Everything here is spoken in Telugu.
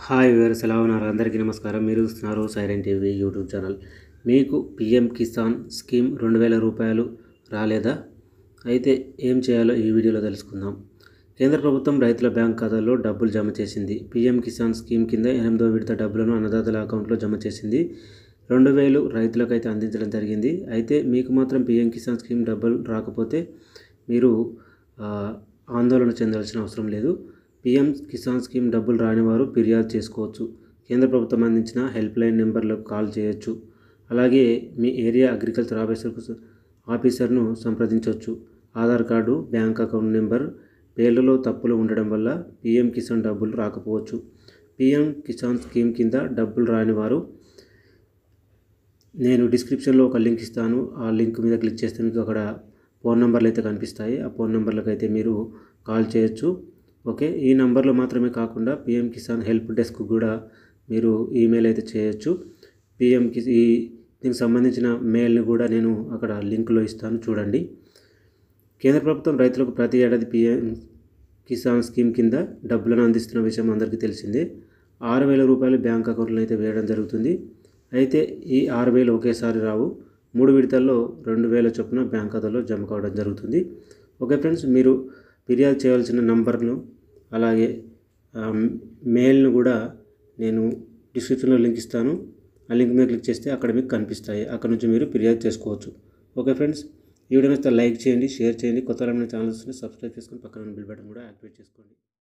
హాయ్ వేరు ఎలా ఉన్నారు అందరికీ నమస్కారం మీరు చూస్తున్నారు సైరన్ టీవీ యూట్యూబ్ ఛానల్ మీకు పిఎం కిసాన్ స్కీమ్ రెండు వేల రూపాయలు రాలేదా అయితే ఏం చేయాలో ఈ వీడియోలో తెలుసుకుందాం కేంద్ర ప్రభుత్వం రైతుల బ్యాంక్ ఖాతాల్లో డబ్బులు జమ చేసింది పిఎం కిసాన్ స్కీమ్ కింద ఎనిమిదో విడత డబ్బులను అన్నదాతల అకౌంట్లో జమ చేసింది రెండు వేలు రైతులకైతే అందించడం జరిగింది అయితే మీకు మాత్రం పిఎం కిసాన్ స్కీమ్ డబ్బులు రాకపోతే మీరు ఆ, ఆందోళన చెందాల్సిన అవసరం లేదు పిఎం కిసాన్ స్కీమ్ డబ్బులు రాని వారు ఫిర్యాదు చేసుకోవచ్చు కేంద్ర ప్రభుత్వం అందించిన హెల్ప్ లైన్ నెంబర్లకు కాల్ చేయొచ్చు అలాగే మీ ఏరియా అగ్రికల్చర్ ఆఫీసర్కు స- ఆఫీసర్ను సంప్రదించవచ్చు Aadhaar card bank account number పేర్లలో తప్పులు ఉండడం వల్ల పిఎం కిసాన్ డబ్బులు రాకపోవచ్చు పిఎం కిసాన్ స్కీమ్ కింద డబ్బులు రాని వారు నేను డిస్క్రిప్షన్లో ఒక లింక్ ఇస్తాను ఆ లింక్ మీద క్లిక్ చేస్తే మీకు అక్కడ ఫోన్ నెంబర్లు అయితే కనిపిస్తాయి ఆ ఫోన్ నెంబర్లకు అయితే మీరు కాల్ చేయొచ్చు ఓకే ఈ నెంబర్లో మాత్రమే కాకుండా పిఎం కిసాన్ హెల్ప్ డెస్క్ కూడా మీరు ఈమెయిల్ అయితే చేయొచ్చు పిఎం కి ఈ దీనికి సంబంధించిన మెయిల్ని కూడా నేను అక్కడ లింక్లో ఇస్తాను చూడండి కేంద్ర ప్రభుత్వం రైతులకు ప్రతి ఏడాది పిఎం కిసాన్ స్కీమ్ కింద డబ్బులను అందిస్తున్న విషయం అందరికీ తెలిసిందే ఆరు వేల రూపాయలు బ్యాంక్ అకౌంట్లో అయితే వేయడం జరుగుతుంది అయితే ఈ ఆరు వేలు ఒకేసారి రావు మూడు విడతల్లో రెండు వేల చొప్పున బ్యాంక్ ఖాతాలో జమ కావడం జరుగుతుంది ఓకే ఫ్రెండ్స్ మీరు ఫిర్యాదు చేయాల్సిన నంబర్ను అలాగే ఆ, మెయిల్ను కూడా నేను డిస్క్రిప్షన్లో లింక్ ఇస్తాను ఆ లింక్ మీద క్లిక్ చేస్తే అక్కడ మీకు కనిపిస్తాయి అక్కడ నుంచి మీరు ఫిర్యాదు చేసుకోవచ్చు ఓకే ఫ్రెండ్స్ ఈ వీడియో నచ్చితే లైక్ చేయండి షేర్ చేయండి కొత్త ఛానల్స్ని సబ్స్క్రైబ్ చేసుకొని పక్కన బిల్ బటన్ కూడా యాక్టివేట్ చేసుకోండి